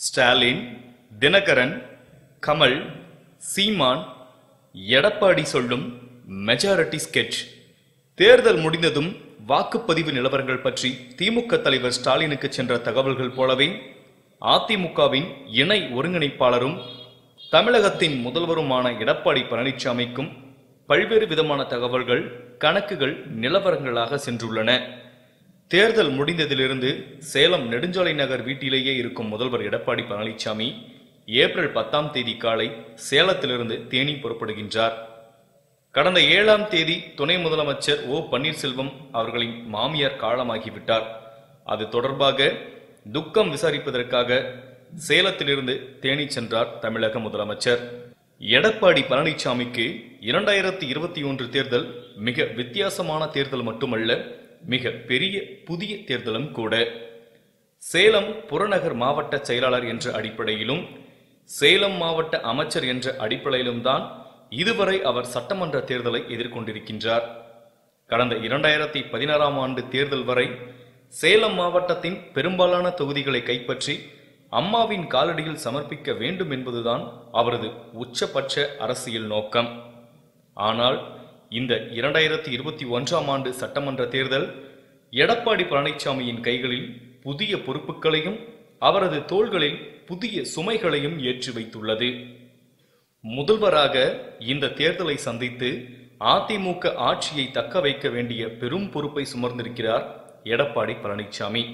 ஸ்டாலின் தினகரன் கமல் சீமான் எடப்பாடி சொல்லும் majority sketch தேர்தல் முடிந்ததும் வாக்குப்பதிவு நிலவரங்கள் பற்றி திமுக தலைவர் ஸ்டாலினுக்கு சென்ற தகவல்கள் போலவே அதிமுகவின் இணை ஒருங்கிணைப்பாளரும் தமிழகத்தின் முதல்வருமான எடப்பாடி பழனிசாமிக்கும் பல்வேறு விதமான தகவல்கள் கணக்குகள் நிலவரங்களாக சென்றுள்ளன தேர்தல் முடிந்ததிலிருந்து சேலம் நெடுஞ்சாலை நகர் வீட்டிலேயே இருக்கும் முதல்வர் எடப்பாடி பழனிசாமி ஏப்ரல் பத்தாம் தேதி காலை சேலத்திலிருந்து தேனி புறப்படுகின்றார் கடந்த ஏழாம் தேதி துணை முதலமைச்சர் ஓ பன்னீர்செல்வம் அவர்களின் மாமியார் காலமாகிவிட்டார் அது தொடர்பாக துக்கம் விசாரிப்பதற்காக சேலத்திலிருந்து தேனி சென்றார் தமிழக முதலமைச்சர் எடப்பாடி பழனிசாமிக்கு இரண்டாயிரத்தி இருபத்தி ஒன்று தேர்தல் மிக வித்தியாசமான தேர்தல் மட்டுமல்ல மிக பெரிய புதிய தேர்தலும் கூட சேலம் புறநகர் மாவட்ட செயலாளர் என்ற அடிப்படையிலும் சேலம் மாவட்ட அமைச்சர் என்ற அடிப்படையிலும் தான் இதுவரை அவர் சட்டமன்ற தேர்தலை எதிர்கொண்டிருக்கின்றார் கடந்த இரண்டாயிரத்தி பதினாறாம் ஆண்டு தேர்தல் வரை சேலம் மாவட்டத்தின் பெரும்பாலான தொகுதிகளை கைப்பற்றி அம்மாவின் காலடியில் சமர்ப்பிக்க வேண்டும் என்பதுதான் அவரது உச்சபட்ச அரசியல் நோக்கம் ஆனால் இந்த இரண்டாயிரத்தி இருபத்தி ஒன்றாம் ஆண்டு சட்டமன்ற தேர்தல் எடப்பாடி பழனிசாமியின் கைகளில் புதிய பொறுப்புகளையும் அவரது தோள்களில் புதிய சுமைகளையும் ஏற்றி வைத்துள்ளது முதல்வராக இந்த தேர்தலை சந்தித்து அதிமுக ஆட்சியை தக்க வைக்க வேண்டிய பெரும் பொறுப்பை சுமர்ந்திருக்கிறார் எடப்பாடி பழனிசாமி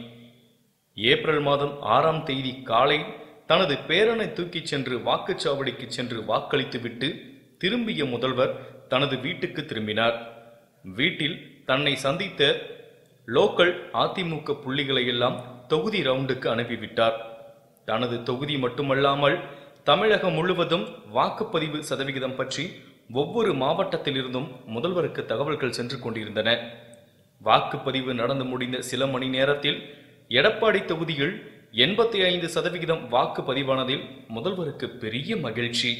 ஏப்ரல் மாதம் ஆறாம் தேதி காலை தனது பேரனை தூக்கிச் சென்று வாக்குச்சாவடிக்கு சென்று வாக்களித்துவிட்டு திரும்பிய முதல்வர் தனது வீட்டுக்கு திரும்பினார் வீட்டில் தன்னை சந்தித்த லோக்கல் அதிமுக புள்ளிகளை எல்லாம் தொகுதி ரவுண்டுக்கு அனுப்பிவிட்டார் தனது தொகுதி மட்டுமல்லாமல் தமிழகம் முழுவதும் வாக்குப்பதிவு சதவிகிதம் பற்றி ஒவ்வொரு மாவட்டத்திலிருந்தும் முதல்வருக்கு தகவல்கள் சென்று கொண்டிருந்தன வாக்குப்பதிவு நடந்து முடிந்த சில மணி நேரத்தில் எடப்பாடி தொகுதியில் எண்பத்தி ஐந்து சதவிகிதம் வாக்கு பதிவானதில் முதல்வருக்கு பெரிய மகிழ்ச்சி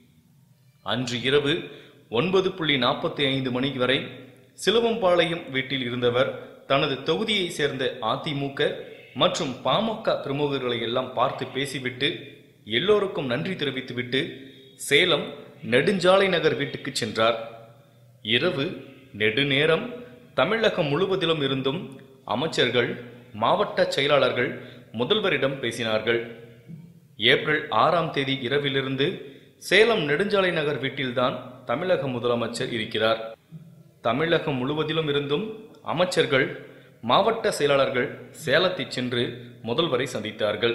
அன்று இரவு ஒன்பது புள்ளி நாற்பத்தி ஐந்து மணி வரை சிலுவம்பாளையம் வீட்டில் இருந்தவர் தனது தொகுதியை சேர்ந்த அதிமுக மற்றும் பாமக பிரமுகர்களை எல்லாம் பார்த்து பேசிவிட்டு எல்லோருக்கும் நன்றி தெரிவித்துவிட்டு சேலம் நெடுஞ்சாலை நகர் வீட்டுக்கு சென்றார் இரவு நெடுநேரம் தமிழகம் முழுவதிலும் இருந்தும் அமைச்சர்கள் மாவட்ட செயலாளர்கள் முதல்வரிடம் பேசினார்கள் ஏப்ரல் ஆறாம் தேதி இரவிலிருந்து சேலம் நெடுஞ்சாலை நகர் வீட்டில்தான் தமிழக முதலமைச்சர் இருக்கிறார் தமிழகம் முழுவதிலும் இருந்தும் அமைச்சர்கள் மாவட்ட செயலாளர்கள் சேலத்தை சென்று முதல்வரை சந்தித்தார்கள்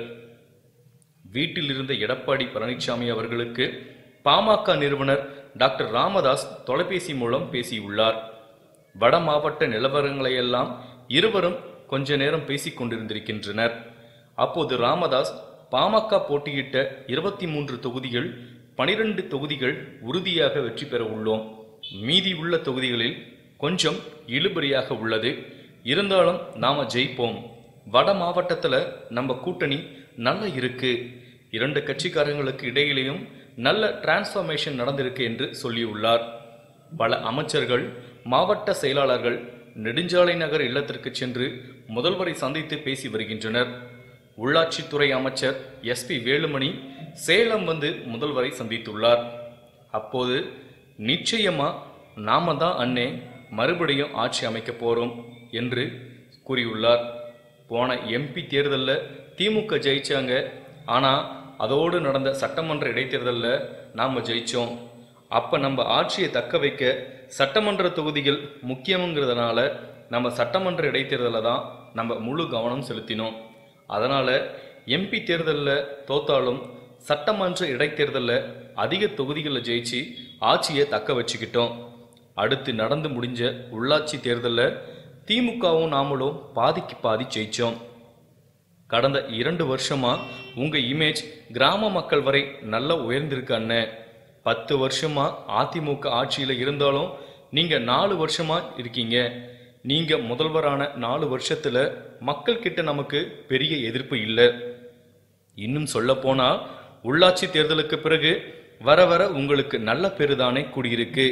வீட்டில் இருந்த எடப்பாடி பழனிசாமி அவர்களுக்கு பாமக நிறுவனர் டாக்டர் ராமதாஸ் தொலைபேசி மூலம் பேசியுள்ளார் வட மாவட்ட நிலவரங்களையெல்லாம் இருவரும் கொஞ்ச நேரம் பேசிக் கொண்டிருந்திருக்கின்றனர் அப்போது ராமதாஸ் பாமக போட்டியிட்ட இருபத்தி மூன்று தொகுதிகள் பனிரெண்டு தொகுதிகள் உறுதியாக வெற்றி பெற உள்ளோம் மீதி உள்ள தொகுதிகளில் கொஞ்சம் இழுபறியாக உள்ளது இருந்தாலும் நாம ஜெயிப்போம் வட மாவட்டத்துல நம்ம கூட்டணி நல்லா இருக்கு இரண்டு கட்சிக்காரங்களுக்கு இடையிலேயும் நல்ல டிரான்ஸ்ஃபர்மேஷன் நடந்திருக்கு என்று சொல்லியுள்ளார் பல அமைச்சர்கள் மாவட்ட செயலாளர்கள் நெடுஞ்சாலை நகர் இல்லத்திற்கு சென்று முதல்வரை சந்தித்து பேசி வருகின்றனர் உள்ளாட்சித்துறை அமைச்சர் எஸ்பி வேலுமணி சேலம் வந்து முதல்வரை சந்தித்துள்ளார் அப்போது நிச்சயமா நாம தான் அண்ணே மறுபடியும் ஆட்சி அமைக்க போறோம் என்று கூறியுள்ளார் போன எம்பி தேர்தலில் திமுக ஜெயிச்சாங்க ஆனா அதோடு நடந்த சட்டமன்ற இடைத்தேர்தலில் நாம ஜெயிச்சோம் அப்ப நம்ம ஆட்சியை தக்க வைக்க சட்டமன்ற தொகுதிகள் முக்கியங்கிறதுனால நம்ம சட்டமன்ற இடைத்தேர்தலில் தான் நம்ம முழு கவனம் செலுத்தினோம் அதனால எம்பி தேர்தலில் தோத்தாலும் சட்டமன்ற இடைத்தேர்தலில் அதிக தொகுதிகளில் ஜெயிச்சு ஆட்சியை தக்க வச்சுக்கிட்டோம் அடுத்து நடந்து முடிஞ்ச உள்ளாட்சி தேர்தலில் திமுகவும் நாமளும் பாதிக்கு பாதி ஜெயிச்சோம் கடந்த இரண்டு வருஷமா உங்க இமேஜ் கிராம மக்கள் வரை நல்லா உயர்ந்திருக்கு அண்ணன் பத்து வருஷமா அதிமுக ஆட்சியில இருந்தாலும் நீங்க நாலு வருஷமா இருக்கீங்க நீங்க முதல்வரான நாலு வருஷத்துல மக்கள் கிட்ட நமக்கு பெரிய எதிர்ப்பு இல்லை இன்னும் சொல்ல போனா உள்ளாட்சி தேர்தலுக்கு பிறகு வர வர உங்களுக்கு நல்ல பேருதானே கூடியிருக்கு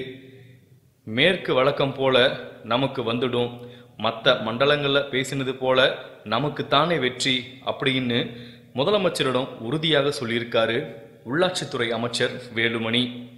மேற்கு வழக்கம் போல நமக்கு வந்துடும் மற்ற மண்டலங்களில் பேசினது போல நமக்கு தானே வெற்றி அப்படின்னு முதலமைச்சரிடம் உறுதியாக சொல்லியிருக்காரு உள்ளாட்சித்துறை அமைச்சர் வேலுமணி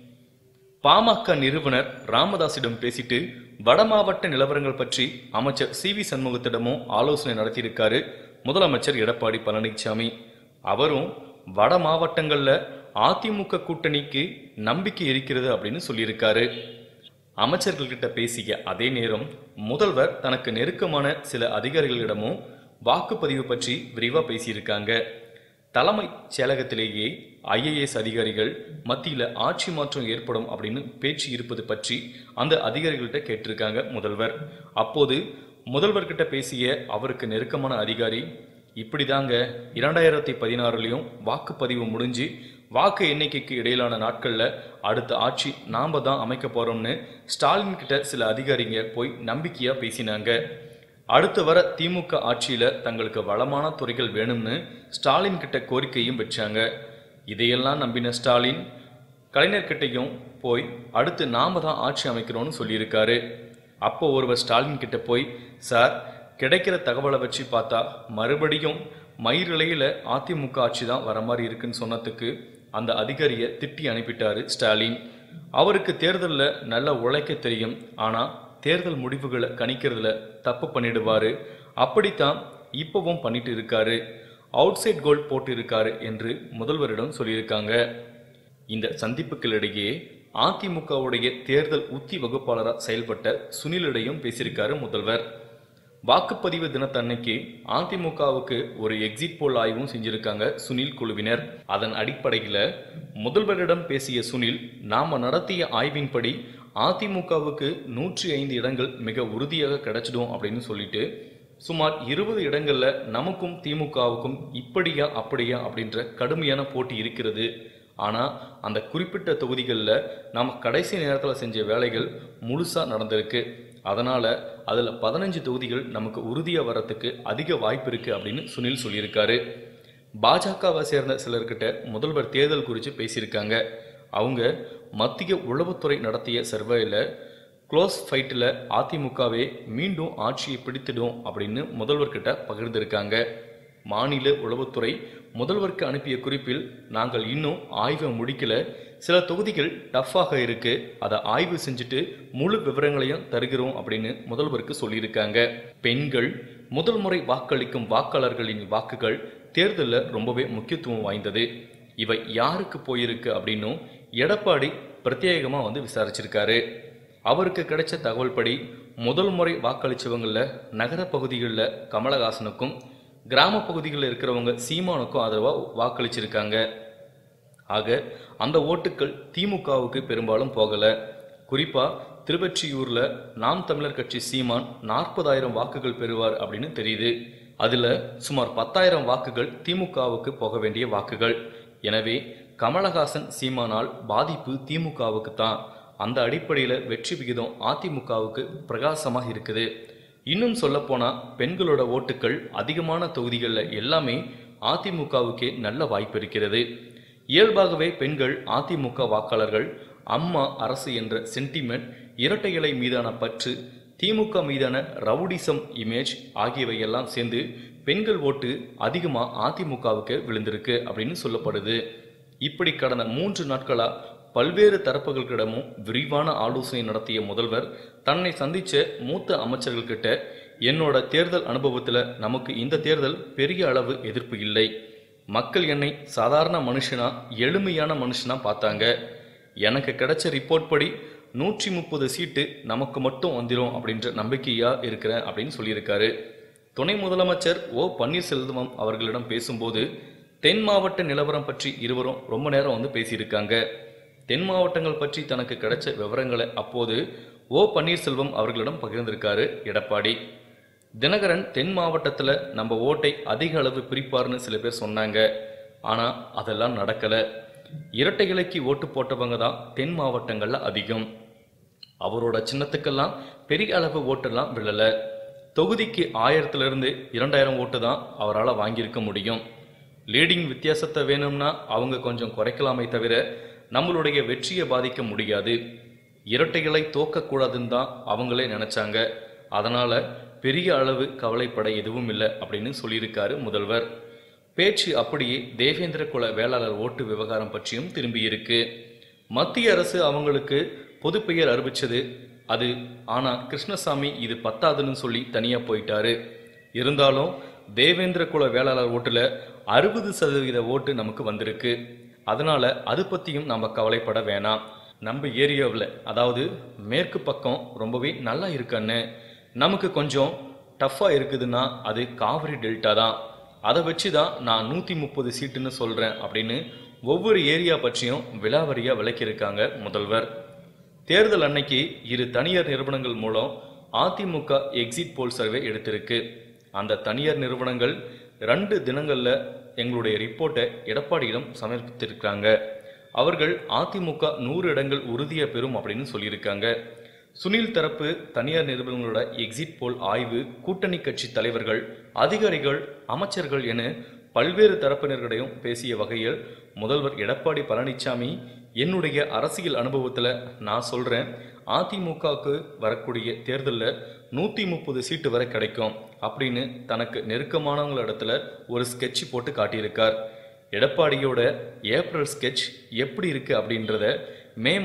பாமக நிறுவனர் ராமதாசிடம் பேசிட்டு வட மாவட்ட நிலவரங்கள் பற்றி அமைச்சர் சி வி சண்முகத்திடமும் ஆலோசனை நடத்தியிருக்காரு முதலமைச்சர் எடப்பாடி பழனிசாமி அவரும் வட மாவட்டங்கள்ல அதிமுக கூட்டணிக்கு நம்பிக்கை இருக்கிறது அப்படின்னு சொல்லியிருக்காரு அமைச்சர்கள்கிட்ட பேசிய அதே நேரம் முதல்வர் தனக்கு நெருக்கமான சில அதிகாரிகளிடமும் வாக்குப்பதிவு பற்றி விரிவா பேசியிருக்காங்க தலைமைச் செயலகத்திலேயே ஐஏஎஸ் அதிகாரிகள் மத்தியில ஆட்சி மாற்றம் ஏற்படும் அப்படின்னு பேச்சு இருப்பது பற்றி அந்த அதிகாரிகள்கிட்ட கேட்டிருக்காங்க முதல்வர் அப்போது முதல்வர்கிட்ட பேசிய அவருக்கு நெருக்கமான அதிகாரி இப்படிதாங்க இரண்டாயிரத்தி பதினாறுலயும் வாக்குப்பதிவு முடிஞ்சு வாக்கு எண்ணிக்கைக்கு இடையிலான நாட்கள்ல அடுத்த ஆட்சி நாம தான் அமைக்க போறோம்னு ஸ்டாலின் கிட்ட சில அதிகாரிங்க போய் நம்பிக்கையா பேசினாங்க அடுத்து வர திமுக ஆட்சியில தங்களுக்கு வளமான துறைகள் வேணும்னு ஸ்டாலின் கிட்ட கோரிக்கையும் வச்சாங்க இதையெல்லாம் நம்பின ஸ்டாலின் கலைஞர்கிட்டையும் போய் அடுத்து நாம தான் ஆட்சி அமைக்கிறோம்னு சொல்லியிருக்காரு அப்போ ஒருவர் ஸ்டாலின் கிட்ட போய் சார் கிடைக்கிற தகவலை வச்சு பார்த்தா மறுபடியும் மயிரிழையில அதிமுக ஆட்சி தான் வர மாதிரி இருக்குன்னு சொன்னதுக்கு அந்த அதிகாரியை திட்டி அனுப்பிட்டாரு ஸ்டாலின் அவருக்கு தேர்தலில் நல்லா உழைக்க தெரியும் ஆனா தேர்தல் முடிவுகளை கணிக்கிறதுல தப்பு பண்ணிடுவாரு அப்படித்தான் இப்பவும் பண்ணிட்டு இருக்காரு அவுட் சைட் கோல் போட்டு இருக்காரு என்று முதல்வரிடம் சொல்லியிருக்காங்க இந்த சந்திப்புகளிடையே அதிமுகவுடைய தேர்தல் உத்தி வகுப்பாளராக செயல்பட்ட சுனிலிடையும் பேசியிருக்காரு முதல்வர் வாக்குப்பதிவு தினத்தன்னைக்கு அதிமுகவுக்கு ஒரு எக்ஸிட் போல் ஆய்வும் செஞ்சிருக்காங்க சுனில் குழுவினர் அதன் அடிப்படையில் முதல்வரிடம் பேசிய சுனில் நாம நடத்திய ஆய்வின்படி அதிமுகவுக்கு நூற்றி ஐந்து இடங்கள் மிக உறுதியாக கிடைச்சிடும் அப்படின்னு சொல்லிட்டு சுமார் இருபது இடங்கள்ல நமக்கும் திமுகவுக்கும் இப்படியா அப்படியா அப்படின்ற கடுமையான போட்டி இருக்கிறது ஆனா அந்த குறிப்பிட்ட தொகுதிகளில் நம்ம கடைசி நேரத்தில் செஞ்ச வேலைகள் முழுசா நடந்திருக்கு அதனால அதுல பதினஞ்சு தொகுதிகள் நமக்கு உறுதியா வரத்துக்கு அதிக வாய்ப்பு இருக்கு அப்படின்னு சுனில் சொல்லியிருக்காரு பாஜகவை சேர்ந்த சிலர்கிட்ட முதல்வர் தேர்தல் குறித்து பேசியிருக்காங்க அவங்க மத்திய உளவுத்துறை நடத்திய சர்வேல க்ளோஸ் ஃபைட்டில் அதிமுகவே மீண்டும் ஆட்சியை பிடித்திடும் அப்படின்னு முதல்வர்கிட்ட பகிர்ந்திருக்காங்க மாநில உளவுத்துறை முதல்வருக்கு அனுப்பிய குறிப்பில் நாங்கள் இன்னும் ஆய்வை முடிக்கல சில தொகுதிகள் டஃப்பாக இருக்கு அதை ஆய்வு செஞ்சுட்டு முழு விவரங்களையும் தருகிறோம் அப்படின்னு முதல்வருக்கு சொல்லியிருக்காங்க பெண்கள் முதல் முறை வாக்களிக்கும் வாக்காளர்களின் வாக்குகள் தேர்தலில் ரொம்பவே முக்கியத்துவம் வாய்ந்தது இவை யாருக்கு போயிருக்கு அப்படின்னும் எடப்பாடி பிரத்யேகமா வந்து விசாரிச்சிருக்காரு அவருக்கு கிடைச்ச தகவல் படி முதல் முறை வாக்களிச்சவங்கள நகர பகுதிகளில் கமலஹாசனுக்கும் கிராம பகுதிகளில் இருக்கிறவங்க சீமானுக்கும் ஆதரவாக வாக்களிச்சிருக்காங்க ஆக அந்த ஓட்டுக்கள் திமுகவுக்கு பெரும்பாலும் போகல குறிப்பா திருவெற்றியூர்ல நாம் தமிழர் கட்சி சீமான் நாற்பதாயிரம் வாக்குகள் பெறுவார் அப்படின்னு தெரியுது அதுல சுமார் பத்தாயிரம் வாக்குகள் திமுகவுக்கு போக வேண்டிய வாக்குகள் எனவே கமலஹாசன் சீமானால் பாதிப்பு திமுகவுக்கு தான் அந்த அடிப்படையில் வெற்றி விகிதம் அதிமுகவுக்கு பிரகாசமாக இருக்குது இன்னும் சொல்லப்போனா பெண்களோட ஓட்டுக்கள் அதிகமான தொகுதிகளில் எல்லாமே அதிமுகவுக்கே நல்ல வாய்ப்பு இருக்கிறது இயல்பாகவே பெண்கள் அதிமுக வாக்காளர்கள் அம்மா அரசு என்ற சென்டிமெண்ட் இரட்டை இலை மீதான பற்று திமுக மீதான ரவுடிசம் இமேஜ் ஆகியவையெல்லாம் சேர்ந்து பெண்கள் ஓட்டு அதிகமா அதிமுகவுக்கு விழுந்திருக்கு அப்படின்னு சொல்லப்படுது இப்படி கடந்த மூன்று நாட்களா பல்வேறு தரப்புகளிடமும் விரிவான ஆலோசனை நடத்திய முதல்வர் தன்னை சந்திச்ச மூத்த அமைச்சர்கள்கிட்ட என்னோட தேர்தல் அனுபவத்துல நமக்கு இந்த தேர்தல் பெரிய அளவு எதிர்ப்பு இல்லை மக்கள் என்னை சாதாரண மனுஷனா எளிமையான மனுஷனா பார்த்தாங்க எனக்கு கிடைச்ச ரிப்போர்ட் படி நூற்றி முப்பது சீட்டு நமக்கு மட்டும் வந்துடும் அப்படின்ற நம்பிக்கையா இருக்கிறேன் அப்படின்னு சொல்லியிருக்காரு துணை முதலமைச்சர் ஓ பன்னீர்செல்வம் அவர்களிடம் பேசும்போது தென் மாவட்ட நிலவரம் பற்றி இருவரும் ரொம்ப நேரம் வந்து பேசியிருக்காங்க தென் மாவட்டங்கள் பற்றி தனக்கு கிடைச்ச விவரங்களை அப்போது ஓ பன்னீர்செல்வம் அவர்களிடம் பகிர்ந்திருக்காரு எடப்பாடி தினகரன் தென் மாவட்டத்துல நம்ம ஓட்டை அதிக அளவு பிரிப்பார்னு சில பேர் சொன்னாங்க ஆனா அதெல்லாம் நடக்கல இரட்டை இலைக்கு ஓட்டு போட்டவங்க தான் தென் மாவட்டங்கள்ல அதிகம் அவரோட சின்னத்துக்கெல்லாம் பெரிய அளவு ஓட்டெல்லாம் விழல தொகுதிக்கு ஆயிரத்துல இருந்து இரண்டாயிரம் ஓட்டு தான் அவரால் வாங்கியிருக்க முடியும் லீடிங் வித்தியாசத்தை வேணும்னா அவங்க கொஞ்சம் குறைக்கலாமே தவிர நம்மளுடைய வெற்றியை பாதிக்க முடியாது இரட்டைகளை தோக்கக்கூடாதுன்னு தான் அவங்களே நினைச்சாங்க அதனால பெரிய அளவு கவலைப்பட எதுவும் இல்லை அப்படின்னு சொல்லியிருக்காரு முதல்வர் பேச்சு அப்படியே தேவேந்திர குல வேளாளர் ஓட்டு விவகாரம் பற்றியும் திரும்பியிருக்கு மத்திய அரசு அவங்களுக்கு பொதுப்பெயர் அறிவிச்சது அது ஆனா கிருஷ்ணசாமி இது பத்தாதுன்னு சொல்லி தனியா போயிட்டாரு இருந்தாலும் தேவேந்திர குல வேளாளர் ஓட்டுல அறுபது சதவீத ஓட்டு நமக்கு வந்திருக்கு அதனால அது பத்தியும் நம்ம கவலைப்பட வேணாம் நம்ம ஏரியாவில் அதாவது மேற்கு பக்கம் ரொம்பவே நல்லா இருக்கன்னு நமக்கு கொஞ்சம் டஃப்பா இருக்குதுன்னா அது காவிரி டெல்டா தான் அதை வச்சு தான் நான் நூற்றி முப்பது சீட்டுன்னு சொல்கிறேன் அப்படின்னு ஒவ்வொரு ஏரியா பற்றியும் விலாவரியாக விளக்கியிருக்காங்க முதல்வர் தேர்தல் அன்னைக்கு இரு தனியார் நிறுவனங்கள் மூலம் அதிமுக எக்ஸிட் போல் சர்வே எடுத்திருக்கு அந்த தனியார் நிறுவனங்கள் ரெண்டு தினங்கள்ல எங்களுடைய ரிப்போர்ட்டை எடப்பாடியிடம் சமர்ப்பித்திருக்காங்க அவர்கள் அதிமுக நூறு இடங்கள் உறுதியை பெறும் அப்படின்னு சொல்லியிருக்காங்க சுனில் தரப்பு தனியார் நிறுவனங்களோட எக்ஸிட் போல் ஆய்வு கூட்டணி கட்சி தலைவர்கள் அதிகாரிகள் அமைச்சர்கள் என பல்வேறு தரப்பினர்களிடையும் பேசிய வகையில் முதல்வர் எடப்பாடி பழனிசாமி என்னுடைய அரசியல் அனுபவத்தில் நான் சொல்கிறேன் அதிமுகவுக்கு வரக்கூடிய தேர்தலில் நூற்றி முப்பது சீட்டு வரை கிடைக்கும் அப்படின்னு தனக்கு நெருக்கமானவங்கள இடத்துல ஒரு ஸ்கெட்ச் போட்டு காட்டியிருக்கார் எடப்பாடியோட ஏப்ரல் ஸ்கெட்ச் எப்படி இருக்கு அப்படின்றத மே